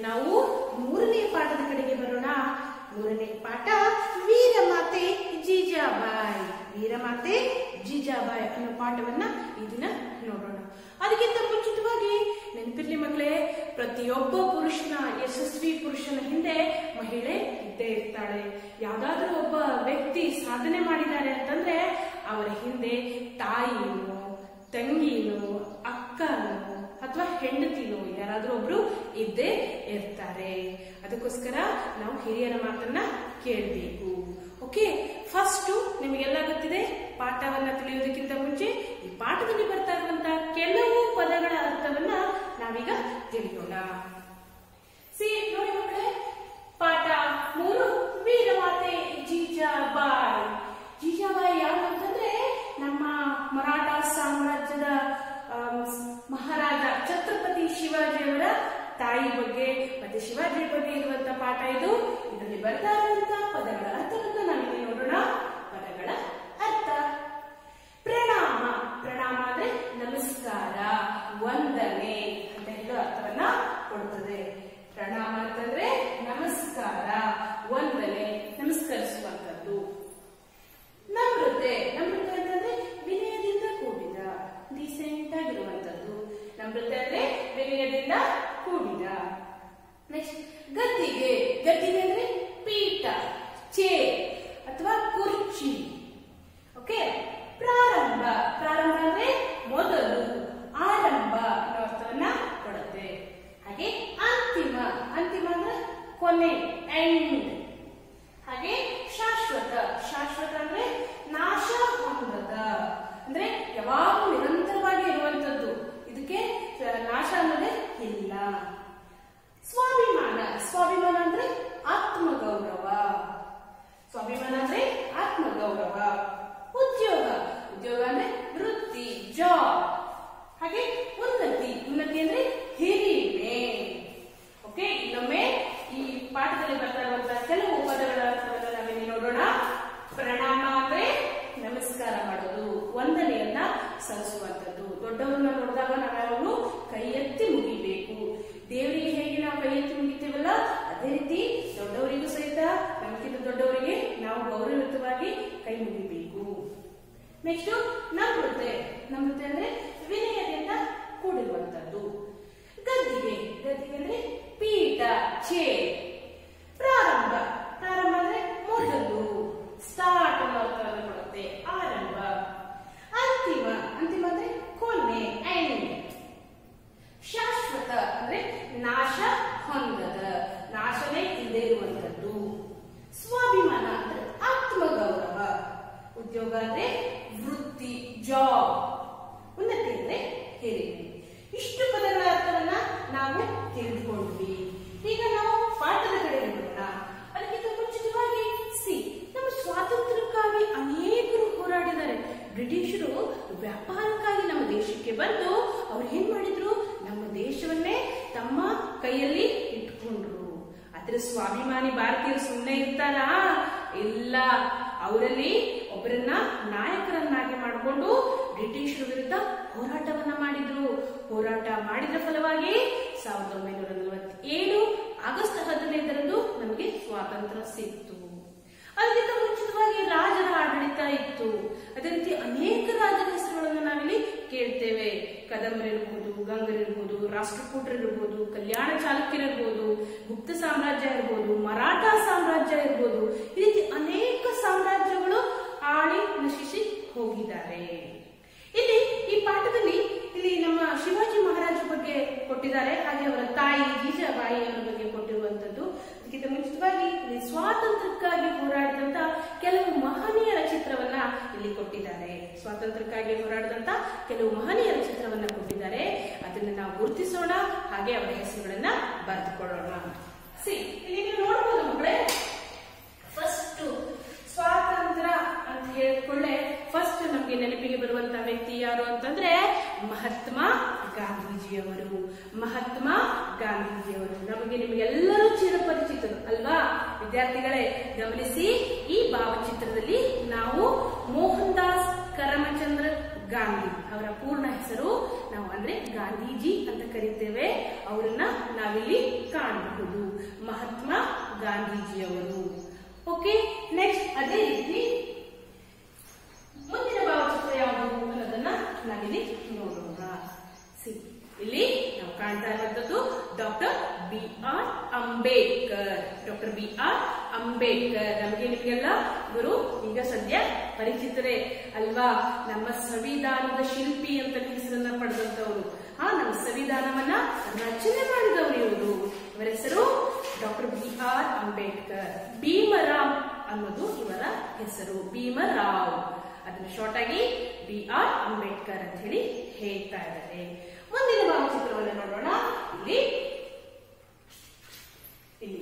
ನಾವು ಮೂರನೇ ಪಾಠದ ಕಡೆಗೆ ಬರೋಣ ಮೂರನೇ ಪಾಠ ವೀರಮಾತೆ ಜೀಜಾಬಾಯಿ ವೀರಮಾತೆ ಜೀಜಾಬಾಯಿ ಅನ್ನೋ ಪಾಠವನ್ನ ಈ ದಿನ ನೋಡೋಣ ಅದಕ್ಕಿಂತ ಮುಂಚಿತವಾಗಿ ನೆನಪಿರ್ಲಿ ಮಕ್ಕಳೇ ಪ್ರತಿಯೊಬ್ಬ ಪುರುಷನ ಯಶಸ್ವಿ ಪುರುಷನ ಹಿಂದೆ ಮಹಿಳೆ ಇದ್ದೇ ಇರ್ತಾಳೆ ಯಾವ್ದಾದ್ರೂ ಒಬ್ಬ ವ್ಯಕ್ತಿ ಸಾಧನೆ ಮಾಡಿದ್ದಾರೆ ಅಂತಂದ್ರೆ ಅವರ ಹಿಂದೆ ತಾಯಿನೋ ತಂಗಿನೋ ಅಕ್ಕನೋ ಅಥವಾ ಹೆಂಡತಿನೋ ಯಾರಾದ್ರೂ ಒಬ್ರು ಇದ್ದೇ ಇರ್ತಾರೆ ಅದಕ್ಕೋಸ್ಕರ ನಾವು ಹಿರಿಯರ ಮಾತನ್ನ ಕೇಳಬೇಕು ಓಕೆ ಫಸ್ಟ್ ನಿಮಗೆಲ್ಲ ಗೊತ್ತಿದೆ ಪಾಠವನ್ನ ತಿಳಿಯೋದಕ್ಕಿಂತ ಮುಂಚೆ ಈ ಪಾಠದಲ್ಲಿ ಬರ್ತಾ ಇರುವಂತಹ ಕೆಲವು ಪದಗಳ ಅರ್ಥವನ್ನ ನಾವೀಗ ತಿಳಿಯೋಣ ಸಿ ನೋಡಿ ಮಕ್ಕಳೇ ಪಾಠ ಮೂರು ವೀರಮಾತೆ ಜೀಜಾಬಾಯಿ ಜೀಜಾಬಾಯಿ ಯಾರು ಅಂತಂದ್ರೆ ನಮ್ಮ ಮರಾಠ ಸಾಮ್ರಾಜ್ಯದ ಆಮ್, ಮಹಾರಾಜ ಛತ್ರಪತಿ ಶಿವಾಜಿಯವರ ತಾಯಿ ಬಗ್ಗೆ ಮತ್ತೆ ಶಿವಾಜಿ ಬಗ್ಗೆ ಇರುವಂತ ಪಾಠ ಇದು ಇದರಲ್ಲಿ ಬರ್ತಾ ಇರುವಂತಹ ಪದಗಳ ಅರ್ಥವನ್ನ ನಾವಿಲ್ಲಿ ನೋಡೋಣ ಪದಗಳ ಅರ್ಥ ಪ್ರಣಾಮ ಪ್ರಣಾಮ ಅಂದ್ರೆ ನಮಸ್ಕಾರ ವಂದನೆ ಅಂತ ಹೇಳೋ ಅರ್ಥವನ್ನ ಕೊಡುತ್ತದೆ ಪ್ರಣಾಮ ಅಂತಂದ್ರೆ ನಮಸ್ಕಾರ ವಂದನೆ ನಮಸ್ಕರಿಸುವಂತದ್ದು ನಮ್ರತೆ ನಮ್ರತೆ ಅಂತಂದ್ರೆ ವಿನಯದಿಂದ ಕೂಡಿದ ಡೀಸೆಂಟ್ ಆಗಿರುವಂತದ್ದು ನಮ್ರತೆ ಅಂದ್ರೆ ವಿನಯದಿಂದ ಕೂಡಿದ ನೆಕ್ಸ್ಟ್ ಗದ್ದಿಗೆ ಗದ್ದಿಗೆ ಅಂದ್ರೆ ಪೀಠ ಚೇರ್ ಅಥವಾ ಕುರ್ಚಿ ಓಕೆ ಪ್ರಾರಂಭ ಪ್ರಾರಂಭ ಅಂದ್ರೆ ಮೊದಲು ಆರಂಭ ಅನ್ನೋ ಅರ್ಥವನ್ನ ಕೊಡುತ್ತೆ ಹಾಗೆ ಅಂತಿಮ ಅಂತಿಮ ಅಂದ್ರೆ ಕೊನೆ ಎಂಡ್ ಹಾಗೆ ಶಾಶ್ವತ ಶಾಶ್ವತ ಅಂದ್ರೆ ನಾಶ ಹೊಂದದ ಅಂದ್ರೆ ಯಾವಾಗೂ ನಿರಂತರವಾಗಿ ಇರುವಂತದ್ದು ಇದಕ್ಕೆ ಆ, ನಾಶ ಅನ್ನೋದೇ ಇಲ್ಲ ಸ್ವಾಭಿಮಾನ ಸ್ವಾಭಿಮಾನ ಅಂದ್ರೆ ಆತ್ಮಗೌರವ ಸ್ವಾಭಿಮಾನ ಅಂದ್ರೆ ಆತ್ಮಗೌರವ ಉದ್ಯೋಗ ಉದ್ಯೋಗ ಅಂದ್ರೆ ವೃತ್ತಿ ಜಾಬ್ ಹಾಗೆ ಉನ್ನತಿ ಉನ್ನತಿ ಅಂದ್ರೆ ಹಿರಿಮೆ ಓಕೆ ಇನ್ನೊಮ್ಮೆ ಈ ಪಾಠದಲ್ಲಿ ಬರ್ತಾ ಇರುವಂತಹ ಕೆಲವು ಪದಗಳ ಅರ್ಥವನ್ನ ನಾವಿಲ್ಲಿ ನೋಡೋಣ ಪ್ರಣಾಮ ಅಂದ್ರೆ ನಮಸ್ಕಾರ ಮಾಡೋದು ವಂದನೆಯನ್ನ ಸಲ್ಲಿಸುವಂತದ್ದು ದೊಡ್ಡವರನ್ನ ನೋಡಿದಾಗ ನಾವು ಯಾವಾಗಲೂ ಕೈ ಎತ್ತಿ ಮುಗಿಬೇಕು ದೇವರಿಗೆ ಹೇಗೆ ನಾವು ಕೈ ಎತ್ತಿ ಮುಗಿತೀವಲ್ಲ ಅದೇ ರೀತಿ ದೊಡ್ಡವರಿಗೂ ಸಹಿತ ನಮಗಿಂತ ದೊಡ್ಡವರಿಗೆ ನಾವು ಗೌರವಯುತವಾಗಿ ಕೈ ಮುಗಿಬೇಕು ನೆಕ್ಸ್ಟ್ ನಮ್ರತೆ ನಮ್ರತೆ ಅಂದ್ರೆ ವಿನಯದಿಂದ ಕೂಡಿರುವಂತದ್ದು ಗದ್ದಿಗೆ ಗದ್ದಿಗೆ ಅಂದ್ರೆ ಪೀಠ ಚೇರ್ ಪ್ರಾರಂಭ ಪ್ರಾರಂಭ ಅಂದ್ರೆ ಮೊದಲು ಸ್ಟಾರ್ಟ್ ಅನ್ನೋ ಅರ್ಥವನ್ನು ಕೊಡುತ್ತೆ ಆರಂಭ ಅಂತಿಮ ಅಂತಿಮ ಅಂದ್ರೆ ಕೊನೆ ಎಂಡ್ ಶಾಶ್ವತ ಅಂದ್ರೆ ನಾಶ ಹೊಂದದ ನಾಶನೇ ಇಲ್ಲದೆ ಇರುವಂತದ್ದು ಸ್ವಾಭಿಮಾನ ಅಂದ್ರೆ ಆತ್ಮಗೌರವ ಉದ್ಯೋಗ ಅಂದ್ರೆ ವೃತ್ತಿ ಜಾಬ್ ಉನ್ನತಿ ಅಂದ್ರೆ ಹಿರಿಮೆ ಇಷ್ಟು ಪದಗಳ ಅರ್ಥವನ್ನ ನಾವು ತಿಳಿದುಕೊಂಡ್ವಿ ಈಗ ನಾವು ಪಾಠದ ಕಡೆ ನೋಡೋಣ ಅದಕ್ಕಿಂತ ಮುಂಚಿತವಾಗಿ ಸಿ ನಮ್ಮ ಸ್ವಾತಂತ್ರ್ಯಕ್ಕಾಗಿ ಅನೇಕರು ಹೋರಾಡಿದ್ದಾರೆ ಬ್ರಿಟಿಷರು ವ್ಯಾಪಾರಕ್ಕಾಗಿ ನಮ್ಮ ದೇಶಕ್ಕೆ ಬಂದು ಅವ್ರು ಏನ್ ಮಾಡಿದ್ರು ನಮ್ಮ ದೇಶವನ್ನೇ ತಮ್ಮ ಕೈಯಲ್ಲಿ ಇಟ್ಕೊಂಡ್ರು ಆದ್ರೆ ಸ್ವಾಭಿಮಾನಿ ಭಾರತೀಯರು ಸುಮ್ಮನೆ ಇರ್ತಾರಾ ಇಲ್ಲ ಅವರಲ್ಲಿ ಒಬ್ಬರನ್ನ ನಾಯಕರನ್ನಾಗಿ ಮಾಡಿಕೊಂಡು ಬ್ರಿಟಿಷರ ವಿರುದ್ಧ ಹೋರಾಟವನ್ನ ಮಾಡಿದ್ರು ಹೋರಾಟ ಮಾಡಿದ ಫಲವಾಗಿ ಸಾವಿರದ ಒಂಬೈನೂರ ನಲವತ್ತೇಳು ಆಗಸ್ಟ್ ಹದಿನೈದರಂದು ನಮಗೆ ಸ್ವಾತಂತ್ರ್ಯ ಸಿಕ್ತು ಅದಕ್ಕಿಂತ ಮುಂಚಿತವಾಗಿ ರಾಜರ ಆಡಳಿತ ಇತ್ತು ಅದೇ ರೀತಿ ಅನೇಕ ರಾಜರ ಹೆಸರುಗಳನ್ನು ನಾವಿಲ್ಲಿ ಕೇಳ್ತೇವೆ ಕದಂಬರಿರ್ಬೋದು ಗಂಗರಿರ್ಬೋದು ರಾಷ್ಟ್ರಕೂಟರಿರ್ಬೋದು ಕಲ್ಯಾಣ ಚಾಲುಕ್ಯರಿರ್ಬೋದು ಗುಪ್ತ ಸಾಮ್ರಾಜ್ಯ ಇರ್ಬೋದು ಮರಾಠ ಸಾಮ್ರಾಜ್ಯ ಇರ್ಬೋದು ಈ ರೀತಿ ಅನೇಕ ಸಾಮ್ರಾಜ್ಯಗಳು ಆಳಿ ನಶಿಸಿ ಹೋಗಿದ್ದಾರೆ ಇಲ್ಲಿ ಈ ಪಾಠದಲ್ಲಿ ಇಲ್ಲಿ ನಮ್ಮ ಶಿವಾಜಿ ಮಹಾರಾಜ ಬಗ್ಗೆ ಕೊಟ್ಟಿದ್ದಾರೆ ಹಾಗೆ ಅವರ ತಾಯಿ ಜೀಜಾಬಾಯಿ ಅವರ ಬಗ್ಗೆ ಕೊಟ್ಟಿರುವಂತದ್ದು ಅದಕ್ಕಿಂತ ಮುಂಚಿತವಾಗಿ ಇಲ್ಲಿ ಸ್ವಾತಂತ್ರ್ಯಕ್ಕಾಗಿ ಹೋರಾಡಿದಂತ ಕೆಲವು ಮಹನೀಯರ ಚಿತ್ರವನ್ನ ಇಲ್ಲಿ ಕೊಟ್ಟಿದ್ದಾರೆ ಸ್ವಾತಂತ್ರ್ಯಕ್ಕಾಗಿ ಹೋರಾಡಿದಂತ ಕೆಲವು ಮಹನೀಯರ ಚಿತ್ರವನ್ನ ಕೊಟ್ಟಿದ್ದಾರೆ ಅದನ್ನ ನಾವು ಗುರುತಿಸೋಣ ಹಾಗೆ ಅವರ ಹೆಸರುಗಳನ್ನ ಬರೆದುಕೊಳ್ಳೋಣ ಸಿ ಇಲ್ಲಿ ನೀವು ನೋಡಬಹುದು ಮಕ್ಕಳೇ ಫಸ್ಟ್ ಸ್ವಾತಂತ್ರ್ಯ ಅಂತ ಹೇಳಿಕೊಳ್ಳೆ ಫಸ್ಟ್ ನಮ್ಗೆ ನೆನಪಿಗೆ ಬರುವಂತ ವ್ಯಕ್ತಿ ಯಾರು ಅಂತಂದ್ರೆ ಮಹಾತ್ಮ ಗಾಂಧೀಜಿಯವರು ಮಹಾತ್ಮ ಗಾಂಧೀಜಿಯವರು ನಮಗೆ ನಿಮಗೆಲ್ಲರೂ ಚಿರಪರಿಚಿತರು ಅಲ್ವಾ ವಿದ್ಯಾರ್ಥಿಗಳೇ ಗಮನಿಸಿ ಈ ಭಾವಚಿತ್ರದಲ್ಲಿ ನಾವು ಮೋಹನ್ ದಾಸ್ ಕರಮಚಂದ್ರ ಗಾಂಧಿ ಅವರ ಪೂರ್ಣ ಹೆಸರು ನಾವು ಅಂದ್ರೆ ಗಾಂಧೀಜಿ ಅಂತ ಕರಿತೇವೆ ಅವರನ್ನ ನಾವಿಲ್ಲಿ ಕಾಣಬಹುದು ಮಹಾತ್ಮ ಗಾಂಧೀಜಿಯವರು ಓಕೆ ನೆಕ್ಸ್ಟ್ ಅದೇ ರೀತಿ ಮುಂದಿನ ಭಾವಚಿತ್ರ ಯಾವುದು ಅನ್ನೋದನ್ನ ನಾವಿಲ್ಲಿ ನೋಡೋಣ ಸಿ ಇಲ್ಲಿ ನಾವು ಕಾಣ್ತಾ ಇರುವಂತದ್ದು doctor B R Ambedkar doctor B R Ambedkar ನಮಗೆ ನಿಮಗೆಲ್ಲ ಇವರು ಈಗ ಸದ್ಯ ಪರಿಚಿತರೇ ಅಲ್ವಾ ನಮ್ಮ ಸಂವಿಧಾನದ ಶಿಲ್ಪಿ ಅಂತ ಹೆಸರನ್ನ ಪಡೆದಂತವರು ಆ ನಮ್ಮ ಸಂವಿಧಾನವನ್ನ ರಚನೆ ಮಾಡಿದವರು ಇವರು ಇವರ ಹೆಸರು doctor B R Ambedkar Bhimrao ಅನ್ನೋದು ಇವರ ಹೆಸರು ಭೀಮರಾವ್ ಅದನ್ನ ಶಾರ್ಟ್ ಆಗಿ ಬಿ ಆರ್ ಅಂಬೇಡ್ಕರ್ ಅಂತ ಹೇಳಿ ಹೇಳ್ತಾ ಇದ್ದಾರೆ ಮುಂದಿನ ಭಾವಚಿತ್ರವನ್ನು ನೋಡೋಣ ಇಲ್ಲಿ ಇಲ್ಲಿ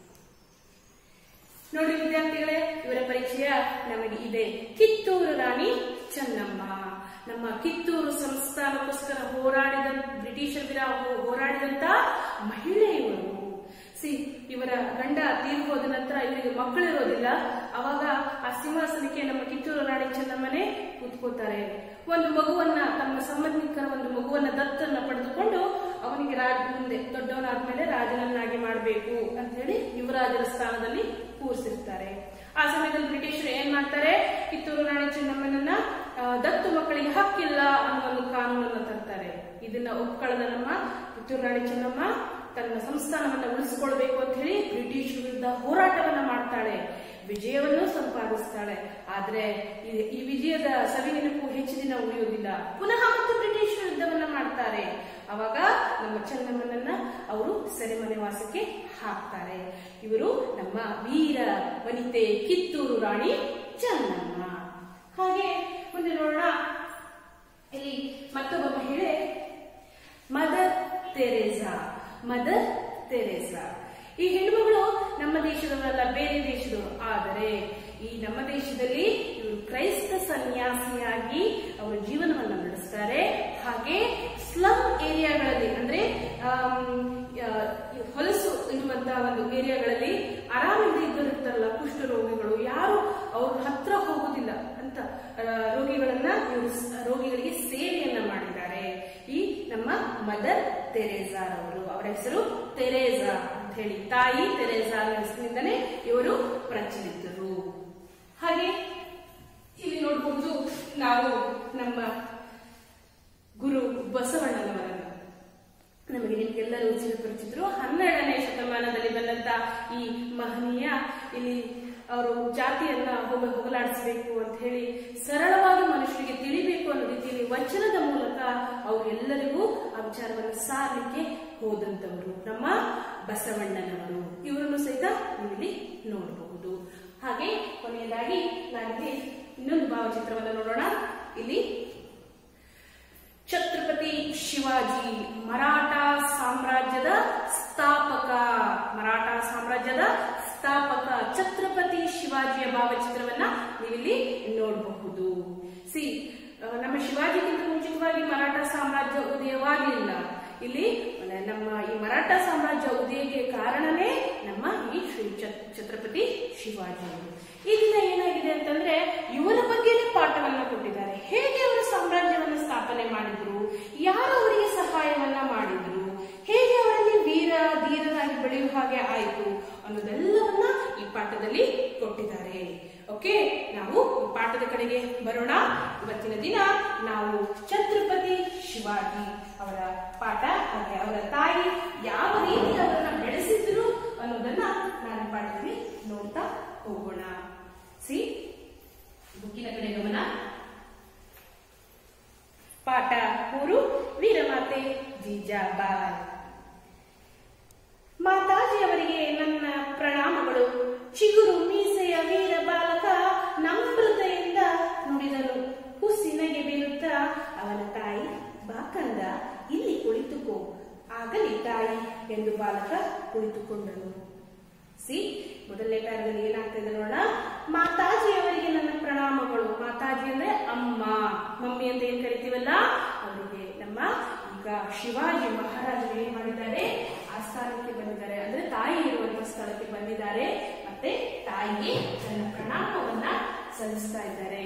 ನೋಡಿ ವಿದ್ಯಾರ್ಥಿಗಳೇ ಇವರ ಪರಿಚಯ ನಮಗೆ ಇದೆ ಕಿತ್ತೂರು ರಾಣಿ ಚೆನ್ನಮ್ಮ ನಮ್ಮ ಕಿತ್ತೂರು ಸಂಸ್ಥಾನಕ್ಕೋಸ್ಕರ ಹೋರಾಡಿದ ಬ್ರಿಟಿಷರ ವಿರುದ್ಧ ಹೋರಾಡಿದಂತ ಮಹಿಳೆ ಇವರು ಸಿ ಇವರ ಗಂಡ ತೀರ್ ಹೋದ ನಂತರ ಇವರಿಗೆ ಮಕ್ಕಳಿರೋದಿಲ್ಲ ಅವಾಗ ಆ ಸಿಂಹಾಸನಕ್ಕೆ ನಮ್ಮ ಕಿತ್ತೂರು ರಾಣಿ ಚೆನ್ನಮ್ಮನೆ ಕೂತ್ಕೋತಾರೆ ಒಂದು ಮಗುವನ್ನ ತಮ್ಮ ಸಂಬಂಧಿಕರ ಒಂದು ಮಗುವನ್ನ ದತ್ತನ್ನ ಪಡೆದುಕೊಂಡು ಅವನಿಗೆ ರಾಜ ಮುಂದೆ ದೊಡ್ಡವನಾದ್ಮೇಲೆ ರಾಜನನ್ನಾಗಿ ಮಾಡಬೇಕು ಅಂತ ಹೇಳಿ ಯುವರಾಜರ ಸ್ಥಾನದಲ್ಲಿ ಕೂರಿಸಿರ್ತಾರೆ ಆ ಸಮಯದಲ್ಲಿ ಬ್ರಿಟಿಷರು ಏನ್ ಮಾಡ್ತಾರೆ ಕಿತ್ತೂರು ರಾಣಿ ಚೆನ್ನಮ್ಮನನ್ನ ಆ, ದತ್ತು ಮಕ್ಕಳಿಗೆ ಹಕ್ಕಿಲ್ಲ ಅನ್ನೋ ಒಂದು ಕಾನೂನನ್ನು ತರ್ತಾರೆ ಇದನ್ನ ಒಪ್ಕೊಳ್ಳದ ನಮ್ಮ ಕಿತ್ತೂರು ರಾಣಿ ಚೆನ್ನಮ್ಮ ತನ್ನ ಸಂಸ್ಥಾನವನ್ನ ಉಳಿಸಿಕೊಳ್ಬೇಕು ಅಂತ ಹೇಳಿ ಬ್ರಿಟಿಷ್ ವಿರುದ್ಧ ಹೋರಾಟವನ್ನ ಮಾಡ್ತಾಳೆ ವಿಜಯವನ್ನು ಸಂಪಾದಿಸ್ತಾಳೆ ಆದ್ರೆ ಈ- ಈ ವಿಜಯದ ಸವಿನೆನಪು ಹೆಚ್ಚು ದಿನ ಉಳಿಯೋದಿಲ್ಲ ಪುನಃ ಮತ್ತೆ ಬ್ರಿಟಿಷ್ ಯುದ್ಧವನ್ನ ಮಾಡ್ತಾರೆ ಅವಾಗ ನಮ್ಮ ಚೆನ್ನಮ್ಮನನ್ನ ಅವರು ಸೆರೆಮನೆ ವಾಸಕ್ಕೆ ಹಾಕ್ತಾರೆ ಇವರು ನಮ್ಮ ವೀರ ವನಿತೆ ಕಿತ್ತೂರು ರಾಣಿ ಚೆನ್ನಮ್ಮ ಹಾಗೆ ಮುಂದೆ ನೋಡೋಣ ಇಲ್ಲಿ ಮತ್ತೊಬ್ಬ ಮಹಿಳೆ ಮದರ್ ತೆರೇಸಾ ಮದರ್ ತೆರೇಸಾ ಈ ಹೆಣ್ಮಗಳು ನಮ್ಮ ದೇಶದವರಲ್ಲ ಬೇರೆ ದೇಶದವರು ಆದರೆ ಈ ನಮ್ಮ ದೇಶದಲ್ಲಿ ಇವರು ಕ್ರೈಸ್ತ ಸನ್ಯಾಸಿಯಾಗಿ ಅವರ ಜೀವನವನ್ನು ನಡೆಸ್ತಾರೆ ಹಾಗೆ ಸ್ಲಮ್ ಏರಿಯಾಗಳಲ್ಲಿ ಅಂದ್ರೆ ಆಮ್, ಆ, ಈ ಹೊಲಸು ಇರುವಂತಹ ಒಂದು ಏರಿಯಾಗಳಲ್ಲಿ ಆರಾಮಿಂದ ಇದ್ದವರು ಇರ್ತಾರಲ್ಲ ಕುಷ್ಠ ರೋಗಿಗಳು ಯಾರು ಅವ್ರ ಹತ್ರ ಹೋಗುದಿಲ್ಲ ಅಂತ ಆ, ರೋಗಿಗಳನ್ನ ಇವರು ಸ್- ರೋಗಿಗಳಿಗೆ ಸೇವೆಯನ್ನ ಮಾಡಿದ್ದಾರೆ ಈ ನಮ್ಮ ಮದರ್ ತೆರೇಸಾ ಅವರು ಅವರ ಹೆಸರು ತೆರೇಸಾ ಅಂತ ಹೇಳಿ ತಾಯಿ ತೆರೇಸಾ ಅನ್ನೋ ಹೆಸರಿನಿಂದಲೇ ಇವರು ಪ್ರಚಲಿತರು ಹಾಗೆ ಇಲ್ಲಿ ನೋಡಬಹುದು ನಾವು ನಮ್ಮ ಗುರು ಬಸವಣ್ಣನವರನ್ನು ನಮಗೆ ನಿಮ್ಗೆಲ್ಲರೂ ಚಿರಪರಿಚಿತರು ಹನ್ನೆರಡನೇ ಶತಮಾನದಲ್ಲಿ ಬಂದಂತ ಈ ಮಹನೀಯ ಇಲ್ಲಿ ಅವರು ಜಾತಿಯನ್ನ ಹೋಗ ಹೋಗಲಾಡಿಸಬೇಕು ಅಂತ ಹೇಳಿ ಸರಳವಾಗಿ ಮನುಷ್ಯರಿಗೆ ತಿಳಿಬೇಕು ಅನ್ನೋ ರೀತಿಯಲ್ಲಿ ವಚನದ ಮೂಲಕ ಅವರು ಎಲ್ಲರಿಗೂ ಆ ವಿಚಾರವನ್ನು ಸಾರಲಿಕ್ಕೆ ಹೋದಂತವರು ನಮ್ಮ ಬಸವಣ್ಣನವರು ಇವರನ್ನು ಸಹಿತ ನೀವಿಲ್ಲಿ ನೋಡಬಹುದು ಹಾಗೆ ಕೊನೆಯದಾಗಿ ನಾನಿಲ್ಲಿ ಇನ್ನೊಂದು ಭಾವಚಿತ್ರವನ್ನು ನೋಡೋಣ ಇಲ್ಲಿ ಛತ್ರಪತಿ ಶಿವಾಜಿ ಮರಾಠ ಸಾಮ್ರಾಜ್ಯದ ಸ್ಥಾಪಕ ಮರಾಠ ಸಾಮ್ರಾಜ್ಯದ ಸ್ಥಾಪಕ ಛತ್ರಪತಿ ಶಿವಾಜಿಯ ಭಾವಚಿತ್ರವನ್ನ ನೀವಿಲ್ಲಿ ನೋಡಬಹುದು ಸಿ ಆ, ನಮ್ಮ ಶಿವಾಜಿಗಿಂತ ಮುಂಚಿತವಾಗಿ ಮರಾಠ ಸಾಮ್ರಾಜ್ಯ ಉದಯವಾಗಲಿಲ್ಲ ಇಲ್ಲಿ ನಮ್ಮ ಈ ಮರಾಠ ಸಾಮ್ರಾಜ್ಯ ಉದಯಕ್ಕೆ ಕಾರಣನೇ ನಮ್ಮ ಈ ಶ್ರೀ ಛತ್- ಛತ್ರಪತಿ ಶಿವಾಜಿ ಅವರು ಈ ದಿನ ಏನಾಗಿದೆ ಅಂತಂದ್ರೆ ಇವರ ಬಗ್ಗೆನೇ ಪಾಠವನ್ನ ಕೊಟ್ಟಿದ್ದಾರೆ ಹೇಗೆ ಅವರು ಸಾಮ್ರಾಜ್ಯವನ್ನ ಸ್ಥಾಪನೆ ಮಾಡಿದ್ರು ಯಾರು ಅವರಿಗೆ ಸಹಾಯವನ್ನ ಮಾಡಿದ್ರು ಹೇಗೆ ಅವರಲ್ಲಿ ವೀರ ಧೀರರಾಗಿ ಬೆಳೆಯುವ ಹಾಗೆ ಆಯಿತು ಅನ್ನೋದೆಲ್ಲವನ್ನ ಈ ಪಾಠದಲ್ಲಿ ಕೊಟ್ಟಿದ್ದಾರೆ ಓಕೆ ನಾವು ಈ ಪಾಠದ ಕಡೆಗೆ ಬರೋಣ ಇವತ್ತಿನ ದಿನ ನಾವು ಛತ್ರಪತಿ ಶಿವಾಜಿ ಅವರ ಪಾಠ ಹಾಗೆ ಅವರ ತಾಯಿ ಯಾವ ರೀತಿ ಅವರನ್ನ ಬೆಳೆಸಿದ್ರು ಅನ್ನೋದನ್ನ ನಾನು ಈ ಪಾಠದಲ್ಲಿ ನೋಡ್ತಾ ಹೋಗೋಣ ಸಿ ಬುಕ್ಕಿನ ಕಡೆ ಗಮನ ಪಾಠ ಮೂರು ವೀರಮಾತೆ ಜೀಜಾಬಾಯಿ ಮಾತಾಜಿಯವರಿಗೆ ನನ್ನ ಪ್ರಣಾಮಗಳು ಚಿಗುರು ಮೀಸೆಯ ವೀರ ಬಾಲಕ ನಮ್ರತೆಯಿಂದ ನುಡಿದನು ಹುಸಿನಗೆ ಬೀರುತ್ತಾ ಅವನ ತಾಯಿ ಬಾಕಂದ ಇಲ್ಲಿ ಕುಳಿತುಕೋ ಆಗಲಿ ತಾಯಿ ಎಂದು ಬಾಲಕ ಕುಳಿತುಕೊಂಡನು ಸಿ ಮೊದಲನೇ ಕಾರ್ಯದಲ್ಲಿ ಏನಾಗ್ತಿದೆ ನೋಡೋಣ ಮಾತಾಜಿಯವರಿಗೆ ನನ್ನ ಪ್ರಣಾಮಗಳು ಮಾತಾಜಿ ಅಂದ್ರೆ ಅಮ್ಮ ಮಮ್ಮಿ ಅಂತ ಏನ್ ಕರಿತೀವಲ್ಲ ಅವರಿಗೆ ನಮ್ಮ ಈಗ ಶಿವಾಜಿ ಮಹಾರಾಜರು ಏನ್ ಮಾಡಿದ್ದಾರೆ ಆ ಸ್ಥಾನಕ್ಕೆ ಬಂದಿದ್ದಾರೆ ಅಂದ್ರೆ ತಾಯಿ ಇರುವಂತಹ ಸ್ಥಳಕ್ಕೆ ಬಂದಿದ್ದಾರೆ ಮತ್ತೆ ತಾಯಿಗೆ ನನ್ನ ಪ್ರಣಾಮವನ್ನ ಸಲ್ಲಿಸ್ತಾ ಇದ್ದಾರೆ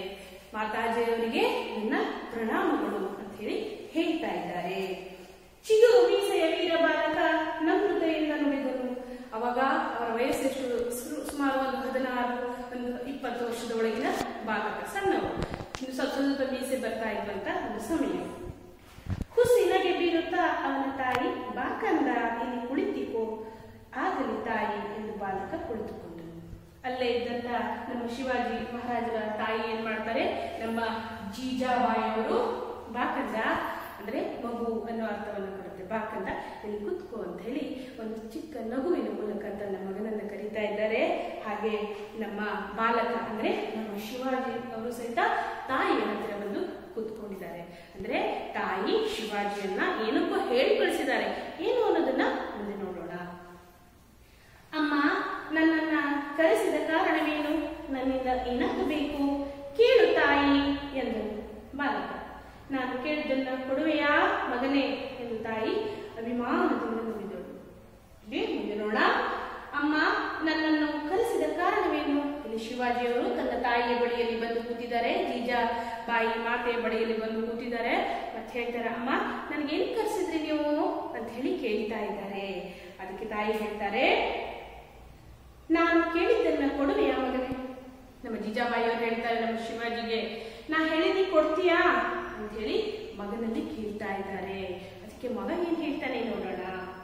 ಮಾತಾಜಿಯವರಿಗೆ ನನ್ನ ಪ್ರಣಾಮಗಳು ಅಂತ ಹೇಳಿ ಹೇಳ್ತಾ ಇದ್ದಾರೆ ಚಿಗುರು ಮೀಸೆಯ ವೀರ ಬಾಲಕ ನಮ್ರತೆಯಿಂದ ನುಡಿದನು ಅವಾಗ ಅವರ ವಯಸ್ಸೆಷ್ಟು ಸು- ಸುಮಾರು ಒಂದು ಹದಿನಾರು ಒಂದು ಇಪ್ಪತ್ತು ವರ್ಷದ ಒಳಗಿನ ಬಾಲಕ ಸಣ್ಣವರು ಇನ್ನು ಸ್ವಲ್ಪ ಸ್ವಲ್ಪ ಮೀಸೆ ಬರ್ತಾ ಇದ್ದಂತ ಒಂದು ಸಮಯ ಹುಸಿನಗೆ ಬೀರುತ್ತಾ ಅವನ ತಾಯಿ ಬಾಕಂದ ಇಲ್ಲಿ ಕುಳಿತಿಕೋ ಆಗಲಿ ತಾಯಿ ಎಂದು ಬಾಲಕ ಕುಳಿತುಕೊಂಡನು ಅಲ್ಲೇ ಇದ್ದಂತ ನಮ್ಮ ಶಿವಾಜಿ ಮಹಾರಾಜರ ತಾಯಿ ಏನ್ ಮಾಡ್ತಾರೆ ನಮ್ಮ ಜೀಜಾಬಾಯಿಯವರು ಬಾಕಂದ ಅಂದ್ರೆ ಮಗು ಅನ್ನೋ ಅರ್ಥವನ್ನು ಕೊಡುತ್ತೆ ಬಾಕಂದ ಇಲ್ಲಿ ಕುತ್ಕೋ ಅಂತ ಹೇಳಿ ಒಂದು ಚಿಕ್ಕ ನಗುವಿನ ಮೂಲಕ ತನ್ನ ಮಗನನ್ನ ಕರೀತಾ ಇದ್ದಾರೆ ಹಾಗೆ ನಮ್ಮ ಬಾಲಕ ಅಂದ್ರೆ ನಮ್ಮ ಶಿವಾಜಿ ಅವರು ಸಹಿತ ತಾಯಿಯ ಹತ್ತಿರ ಬಂದು ಕೂತ್ಕೊಂಡಿದ್ದಾರೆ ಅಂದ್ರೆ ತಾಯಿ ಶಿವಾಜಿಯನ್ನ ಏನಕ್ಕೋ ಹೇಳಿ ಕಳಿಸಿದ್ದಾರೆ ಏನು ಅನ್ನೋದನ್ನ ಮುಂದೆ ನೋಡೋಣ ಅಮ್ಮ ನನ್ನನ್ನ ಕರೆಸಿದ ಕಾರಣವೇನು ನನ್ನಿಂದ ಏನಾಗಬೇಕು ಕೇಳು ತಾಯಿ ಎಂದನು ಬಾಲಕ ನಾನು ಕೇಳಿದ್ದನ್ನ ಕೊಡುವೆಯಾ ಮಗನೇ ಎಂದು ತಾಯಿ ಅಭಿಮಾನದಿಂದ ನುಡಿದಳು ಇದೇ ಮುಂದೆ ನೋಡ ಅಮ್ಮ ನನ್ನನ್ನು ಕರೆಸಿದ ಕಾರಣವೇನು ಇಲ್ಲಿ ಶಿವಾಜಿಯವರು ತನ್ನ ತಾಯಿಯ ಬಳಿಯಲ್ಲಿ ಬಂದು ಕೂತಿದ್ದಾರೆ ಜೀಜಾ ಬಾಯಿ ಮಾತೆಯ ಬಳಿಯಲ್ಲಿ ಬಂದು ಕೂತಿದ್ದಾರೆ ಮತ್ತೆ ಹೇಳ್ತಾರೆ ಅಮ್ಮ ನನಗೇನು ಕರೆಸಿದ್ರಿ ನೀವು ಅಂತ ಹೇಳಿ ಕೇಳ್ತಾ ಇದ್ದಾರೆ ಅದಕ್ಕೆ ತಾಯಿ ಹೇಳ್ತಾರೆ ನಾನು ಕೇಳಿದ್ದನ್ನ ಕೊಡುವೆಯಾ ಮಗನೇ ನಮ್ಮ ಜೀಜಾಬಾಯಿಯವರು ಹೇಳ್ತಾರೆ ನಮ್ಮ ಶಿವಾಜಿಗೆ ನಾ ಹೇಳಿದಿ ಕೊಡ್ತೀಯಾ ಅಂತ ಹೇಳಿ ಮಗನಲ್ಲಿ ಕೇಳ್ತಾ ಇದ್ದಾರೆ ಅದಕ್ಕೆ ಮಗ ಏನ್ ಹೇಳ್ತಾನೆ ನೋಡೋಣ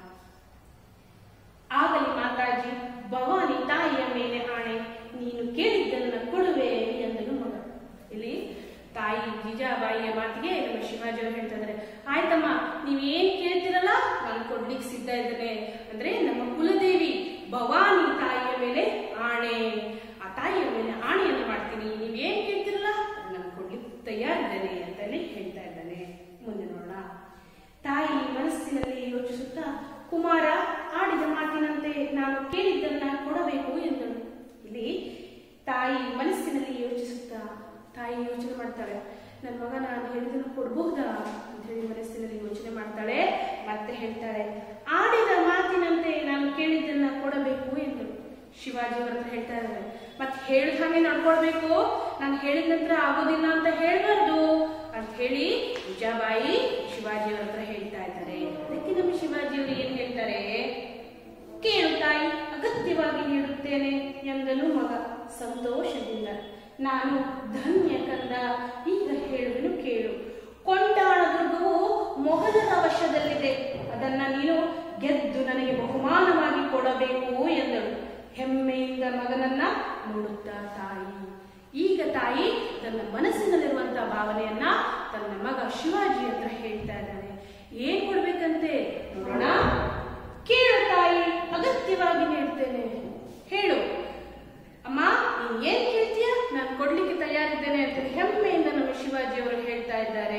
ಆಗಲಿ ಮಾತಾಜಿ ಭವಾನಿ ತಾಯಿಯ ಮೇಲೆ ಆಣೆ ನೀನು ಕೇಳಿದ್ದನ್ನ ಕೊಡುವೆ ಎಂದನು ಮಗ ಇಲ್ಲಿ ತಾಯಿ ಜೀಜಾಬಾಯಿಯ ಮಾತಿಗೆ ನಮ್ಮ ಶಿವಾಜಿ ಅವರು ಹೇಳ್ತಾ ಇದ್ದಾರೆ ಆಯ್ತಮ್ಮ ನೀವ್ ಏನ್ ಕೇಳ್ತಿರಲ್ಲ ನಾನು ಕೊಡ್ಲಿಕ್ಕೆ ಸಿದ್ಧ ಇದ್ದೇನೆ ಅಂದ್ರೆ ನಮ್ಮ ಕುಲದೇವಿ ಭವಾನಿ ತಾಯಿಯ ಮೇಲೆ ಆಣೆ ಆ ತಾಯಿಯ ಮೇಲೆ ಆಣೆಯನ್ನು ಮಾಡ್ತೀನಿ ನೀವ್ ಏನ್ ಕೇಳ್ತಿರಲ್ಲ ನಾನು ಕೊಡ್ಲಿಕ್ಕೆ ತಯಾರಿದ್ದೇನೆ ಅಂತ ಹೇಳಿ ಹೇಳ್ತಾ ಇದ್ದಾನೆ ಮುಂದೆ ನೋಡೋಣ ತಾಯಿ ಮನಸ್ಸಿನಲ್ಲಿ ಯೋಚಿಸುತ್ತಾ ಕುಮಾರ ಆಡಿದ ಮಾತಿನಂತೆ ನಾನು ಕೇಳಿದ್ದನ್ನ ಕೊಡಬೇಕು ಎಂದಳು ಇಲ್ಲಿ ತಾಯಿ ಮನಸ್ಸಿನಲ್ಲಿ ಯೋಚಿಸುತ್ತಾ ತಾಯಿ ಯೋಚನೆ ಮಾಡ್ತಾಳೆ ನನ್ನ ಮಗ ನಾನು ಹೇಳಿದ್ದನ್ನು ಕೊಡಬಹುದಾ ಅಂತ ಹೇಳಿ ಮನಸ್ಸಿನಲ್ಲಿ ಯೋಚನೆ ಮಾಡ್ತಾಳೆ ಮತ್ತೆ ಹೇಳ್ತಾಳೆ ಆಡಿದ ಮಾತಿನಂತೆ ನಾನು ಕೇಳಿದ್ದನ್ನ ಕೊಡಬೇಕು ಎಂದಳು ಶಿವಾಜಿ ಅವ್ರ ಹತ್ರ ಹೇಳ್ತಾ ಇದ್ದಾರೆ ಮತ್ತೆ ಹೇಳಿದ ಹಾಗೆ ನಡ್ಕೊಳ್ಬೇಕು ನಾನು ಹೇಳಿದ ನಂತರ ಆಗೋದಿಲ್ಲ ಅಂತ ಹೇಳ್ಬಾರ್ದು ಅಂತ ಹೇಳಿ ವಿಜಾಬಾಯಿ ಶಿವಾಜಿ ಅವ್ರ ಹತ್ರ ಹೇಳ್ತಾ ಇದ್ದಾರೆ ಅದಕ್ಕೆ ನಮ್ಮ ಶಿವಾಜಿ ಅವರು ಏನ್ ಹೇಳ್ತಾರೆ ಕೇಳು ತಾಯಿ ಅಗತ್ಯವಾಗಿ ನೀಡುತ್ತೇನೆ ಎಂದನು ಮಗ ಸಂತೋಷದಿಂದ ನಾನು ಧನ್ಯ ಕಂದ ಈಗ ಹೇಳುವೆನು ಕೇಳು ಕೊಂಡಾಣ ದುರ್ಗವು ಮೊಘಲರ ವಶದಲ್ಲಿದೆ ಅದನ್ನ ನೀನು ಗೆದ್ದು ನನಗೆ ಬಹುಮಾನವಾಗಿ ಕೊಡಬೇಕು ಎಂದಳು ಹೆಮ್ಮೆಯಿಂದ ಮಗನನ್ನ ನೋಡುತ್ತಾ ತಾಯಿ ಈಗ ತಾಯಿ ತನ್ನ ಮನಸ್ಸಿನಲ್ಲಿರುವಂತಹ ಭಾವನೆಯನ್ನ ತನ್ನ ಮಗ ಶಿವಾಜಿ ಹತ್ರ ಹೇಳ್ತಾ ಇದ್ದಾನೆ ಏನ್ ಕೊಡ್ಬೇಕಂತೆ ನೋಡೋಣ ಕೇಳು ತಾಯಿ ಅಗತ್ಯವಾಗಿ ನೀಡ್ತೇನೆ ಹೇಳು ಅಮ್ಮ ನೀನ್ ಏನ್ ಕೇಳ್ತೀಯ ನಾನು ಕೊಡ್ಲಿಕ್ಕೆ ತಯಾರಿದ್ದೇನೆ ಅಂತ ಹೆಮ್ಮೆಯಿಂದ ನಮ್ಮ ಶಿವಾಜಿ ಅವರು ಹೇಳ್ತಾ ಇದ್ದಾರೆ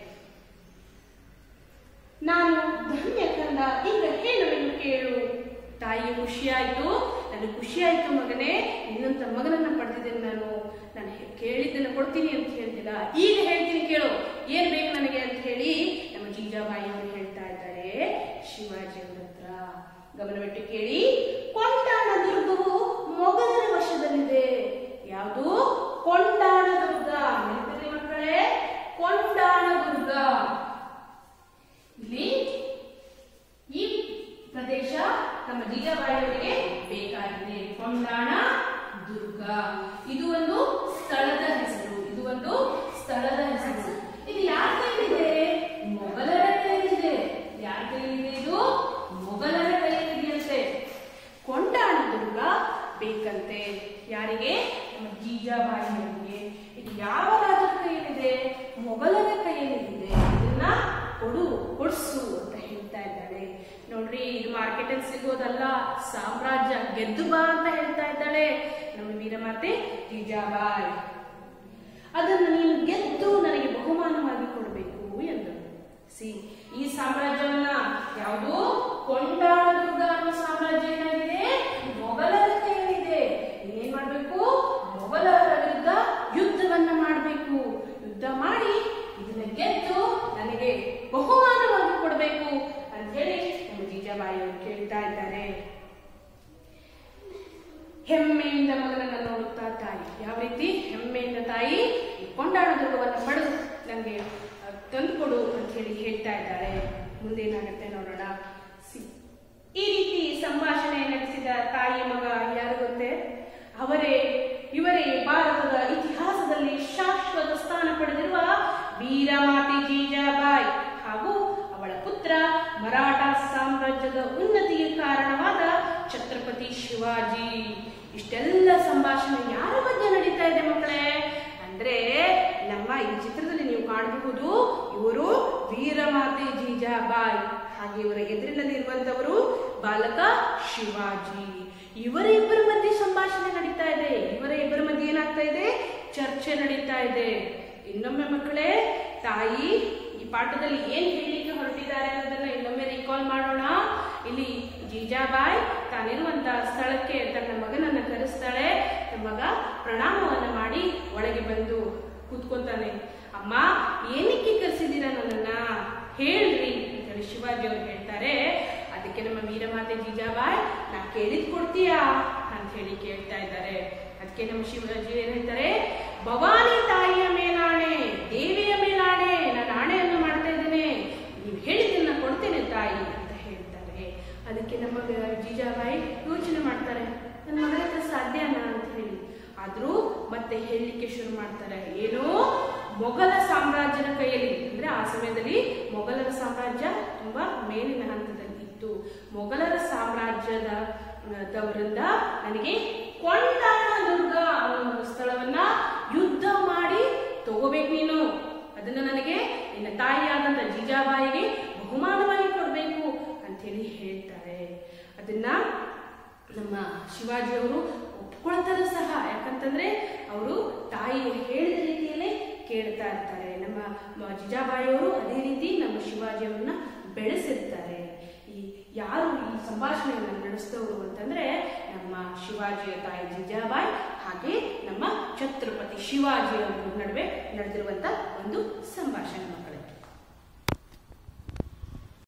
ನಾನು ಧನ್ಯ ಕಂದ ಈಗ ಹೇಳುವೆನು ಕೇಳು ತಾಯಿ ಖುಷಿಯಾಯ್ತು ನನಗೆ ಖುಷಿಯಾಯ್ತು ಮಗನೇ ಇನ್ನೊಂದು ಮಗನನ್ನ ಪಡೆದಿದ್ದೇನೆ ನಾನು ನಾನು ಹೆ- ಕೇಳಿದ್ದನ್ನ ಕೊಡ್ತೀನಿ ಅಂತ ಹೇಳ್ತಿಲ್ಲ ಈಗ ಹೇಳ್ತೀನಿ ಕೇಳು ಏನ್ ಬೇಕು ನನಗೆ ಅಂತ ಹೇಳಿ ನಮ್ಮ ಜೀಜಾಬಾಯಿ ಅವರು ಹೇಳ್ತಾ ಇದ್ದಾರೆ ಶಿವಾಜಿ ಅವ್ರ ಹತ್ರ ಗಮನವಿಟ್ಟು ಕೇಳಿ ಕೊಂಡಾಣ ದುರ್ಗವು ಮೊಘಲರ ವಶದಲ್ಲಿದೆ ಯಾವುದು ಕೊಂಡಾಣ ದುರ್ಗ ನೆನಪಿರ್ಲಿ ಮಕ್ಕಳೇ ಕೊಂಡಾಣ ದುರ್ಗ ಇಲ್ಲಿ ಈ ಪ್ರದೇಶ ನಮ್ಮ ಜೀಜಾಬಾಯಿಯವರಿಗೆ ಬೇಕಾಗಿದೆ ಕೊಂಡಾಣ ದುರ್ಗ ಇದು ಒಂದು ಸ್ಥಳದ ಹೆಸರು ಇದು ಒಂದು ಸ್ಥಳದ ಹೆಸರು ಇದು ಯಾರ ಕೈಲಿದೆ ಮೊಘಲರ ಕೈಲಿದೆ ಯಾರ ಕೈಲಿದೆ ಇದು ಮೊಘಲರ ಕೈಲಿದೆಯಂತೆ ಕೊಂಡಾಣ ದುರ್ಗ ಬೇಕಂತೆ ಯಾರಿಗೆ ನಮ್ಮ ಜೀಜಾಬಾಯಿಯವರಿಗೆ ಇದು ಯಾವ ರಾಜರ ಕೈಯಲ್ಲಿದೆ ಮೊಘಲರ ಕೈಯಲ್ಲಿದೆ ಇದನ್ನ ಕೊಡು ಕೊಡ್ಸು ಅಂತ ಹೇಳ್ತಾ ಇದ್ದಾಳೆ ನೋಡ್ರಿ ಇದು ಮಾರ್ಕೆಟ್ ಅಲ್ಲಿ ಸಿಗೋದಲ್ಲ ಸಾಮ್ರಾಜ್ಯ ಗೆದ್ದು ಬಾ ಅಂತ ಹೇಳ್ತಾ ಇದ್ದಾಳೆ ನಮ್ಮ ವೀರಮಾತೆ ಜೀಜಾಬಾಯಿ ಅದನ್ನು ನೀನು ಗೆದ್ದು ನನಗೆ ಬಹುಮಾನವಾಗಿ ಕೊಡಬೇಕು ಎಂದರು ಸಿ ಈ ಸಾಮ್ರಾಜ್ಯವನ್ನ ಯಾವುದು ಕೊಂಡಾಳ ದುರ್ಗ ಅನ್ನೋ ಸಾಮ್ರಾಜ್ಯ ಏನಾಗಿದೆ ಮೊಘಲರ ಕೈಯಲ್ಲಿದೆ ಏನ್ ಮಾಡ್ಬೇಕು ಮೊಘಲರ ವಿರುದ್ಧ ಯುದ್ಧವನ್ನ ಮಾಡಬೇಕು ಯುದ್ಧ ಮಾಡಿ ಇದನ್ನ ಗೆದ್ದು ನನಗೆ ಬಹುಮಾನವಾಗಿ ಕೊಡಬೇಕು ಅಂತ ಹೇಳಿ ನಮ್ಮ ಜೀಜಾಬಾಯಿ ಅವರು ಕೇಳ್ತಾ ಇದ್ದಾರೆ ಹೆಮ್ಮೆಯಿಂದ ಮಗನನ್ನ ನೋಡುತ್ತಾ ತಾಯಿ ಯಾವ ರೀತಿ ಹೆಮ್ಮೆಯಿಂದ ತಾಯಿ ಈ ಕೊಂಡಾಡುದುರ್ಗವನ್ನು ಪಡೆದು ನನಗೆ ತಂದುಕೊಡು ಅಂತ ಹೇಳಿ ಹೇಳ್ತಾ ಇದ್ದಾಳೆ ಮುಂದೇನಾಗುತ್ತೆ ನೋಡೋಣ ಸಿ- ಈ ರೀತಿ ಸಂಭಾಷಣೆ ನಡೆಸಿದ ತಾಯಿ ಮಗ ಯಾರು ಗೊತ್ತೇ ಅವರೇ ಇವರೇ ಭಾರತದ ಇತಿಹಾಸದಲ್ಲಿ ಶಾಶ್ವತ ಸ್ಥಾನ ಪಡೆದಿರುವ ವೀರಮಾತೆ ಜೀಜಾಬಾಯಿ ಹಾಗೂ ಅವಳ ಪುತ್ರ ಮರಾಠ ಸಾಮ್ರಾಜ್ಯದ ಉನ್ನತಿಗೆ ಕಾರಣವಾದ ಛತ್ರಪತಿ ಶಿವಾಜಿ ಇಷ್ಟೆಲ್ಲ ಸಂಭಾಷಣೆ ಯಾರ ಬಗ್ಗೆ ನಡೀತಾ ಇದೆ ಮಕ್ಕಳೇ ಅಂದ್ರೆ ನಮ್ಮ ಈ ಚಿತ್ರದಲ್ಲಿ ನೀವು ಕಾಣಬಹುದು ಇವರು ವೀರಮಾತೆ ಜೀಜಾಬಾಯಿ ಹಾಗೆ ಇವರ ಎದುರಿನಲ್ಲಿ ಇರುವಂತವರು ಬಾಲಕ ಶಿವಾಜಿ ಇವರ ಇಬ್ಬರ ಮಧ್ಯೆ ಸಂಭಾಷಣೆ ನಡೀತಾ ಇದೆ ಇವರ ಇಬ್ಬರ ಮಧ್ಯೆ ಏನಾಗ್ತಾ ಇದೆ ಚರ್ಚೆ ನಡೀತಾ ಇದೆ ಇನ್ನೊಮ್ಮೆ ಮಕ್ಕಳೇ ತಾಯಿ ಈ ಪಾಠದಲ್ಲಿ ಏನ್ ಹೇಳಲಿಕ್ಕೆ ಹೊರಟಿದ್ದಾರೆ ಅನ್ನೋದನ್ನ ಇನ್ನೊಮ್ಮೆ ರೀಕಾಲ್ ಮಾಡೋಣ ಇಲ್ಲಿ ಜೀಜಾಬಾಯಿ ತಾನಿರುವಂತ ಸ್ಥಳಕ್ಕೆ ತನ್ನ ಮಗನನ್ನ ಕರೆಸ್ತಾಳೆ ತನ್ನ ಮಗ ಪ್ರಣಾಮವನ್ನ ಮಾಡಿ ಒಳಗೆ ಬಂದು ಕೂತ್ಕೊಂತಾನೆ ಅಮ್ಮ ಏನಕ್ಕೆ ಕರೆಸಿದ್ದೀರಾ ನನ್ನನ್ನ ಹೇಳ್ರಿ ಅಂತ ಹೇಳಿ ಶಿವಾಜಿ ಅವರು ಹೇಳ್ತಾರೆ ಅದಕ್ಕೆ ನಮ್ಮ ವೀರಮಾತೆ ಜೀಜಾಬಾಯಿ ನಾ ಕೇಳಿದ್ ಕೊಡ್ತೀಯಾ ಅಂತ ಹೇಳಿ ಕೇಳ್ತಾ ಇದ್ದಾರೆ ಅದಕ್ಕೆ ನಮ್ಮ ಶಿವಾಜಿ ಏನ್ ಹೇಳ್ತಾರೆ ಭವಾನಿ ತಾಯಿಯ ಮೇಲಾಣೆ ದೇವಿಯ ಮೇಲಾಣೆ ನಾನು ಆಣೆಯನ್ನು ಮಾಡ್ತಾ ಇದ್ದೇನೆ ನೀವು ಹೇಳಿದ್ದನ್ನ ಕೊಡ್ತೇನೆ ತಾಯಿ ಅಂತ ಹೇಳ್ತಾರೆ ಅದಕ್ಕೆ ನಮ್ಮ ವಿ- ಜೀಜಾಬಾಯಿ ಯೋಚನೆ ಮಾಡ್ತಾರೆ ನನ್ನ ಮಗಳ ಹತ್ರ ಸಾಧ್ಯನಾ ಅಂತ ಹೇಳಿ ಆದ್ರೂ ಮತ್ತೆ ಹೇಳಲಿಕ್ಕೆ ಶುರು ಮಾಡ್ತಾರೆ ಏನು ಮೊಘಲ ಸಾಮ್ರಾಜ್ಯದ ಕೈಯಲ್ಲಿ ಅಂದ್ರೆ ಆ ಸಮಯದಲ್ಲಿ ಮೊಘಲರ ಸಾಮ್ರಾಜ್ಯ ತುಂಬಾ ಮೇಲಿನ ಹಂತದಲ್ಲಿ ಇತ್ತು ಮೊಘಲರ ಸಾಮ್ರಾಜ್ಯದ ಆ, ದವರಿಂದ ನನಗೆ ಕೊಂಡಾಣ ದುರ್ಗ ಅನ್ನೋ ಒಂದು ಸ್ಥಳವನ್ನ ಯುದ್ಧ ಮಾಡಿ ತಗೋಬೇಕು ನೀನು ಅದನ್ನ ನನಗೆ ನಿನ್ನ ತಾಯಿಯಾದಂತ ಜೀಜಾಬಾಯಿಗೆ ಬಹುಮಾನವಾಗಿ ಕೊಡಬೇಕು ಅಂತೇಳಿ ಹೇಳ್ತಾರೆ ಅದನ್ನ ನಮ್ಮ ಶಿವಾಜಿಯವರು ಒಪ್ಕೊಳ್ತಾರೆ ಸಹ ಯಾಕಂತಂದ್ರೆ ಅವರು ತಾಯಿ ಹೇಳಿದ ರೀತಿಯಲ್ಲೇ ಕೇಳ್ತಾ ಇರ್ತಾರೆ ನಮ್ಮ ಮ- ಜಿಜಾಬಾಯಿಯವರು ಅದೇ ರೀತಿ ನಮ್ಮ ಶಿವಾಜಿಯವರನ್ನ ಬೆಳೆಸಿರ್ತಾರೆ ಈ ಯಾರು ಈ ಸಂಭಾಷಣೆಯನ್ನು ನಡೆಸಿದವರು ಅಂತಂದ್ರೆ ನಮ್ಮ ಶಿವಾಜಿಯ ತಾಯಿ ಜಿಜಾಬಾಯಿ ಹಾಗೆ ನಮ್ಮ ಛತ್ರಪತಿ ಶಿವಾಜಿಯವರ ನಡುವೆ ನಡೆದಿರುವಂತ ಒಂದು ಸಂಭಾಷಣೆ ಮಕ್ಕಳೇ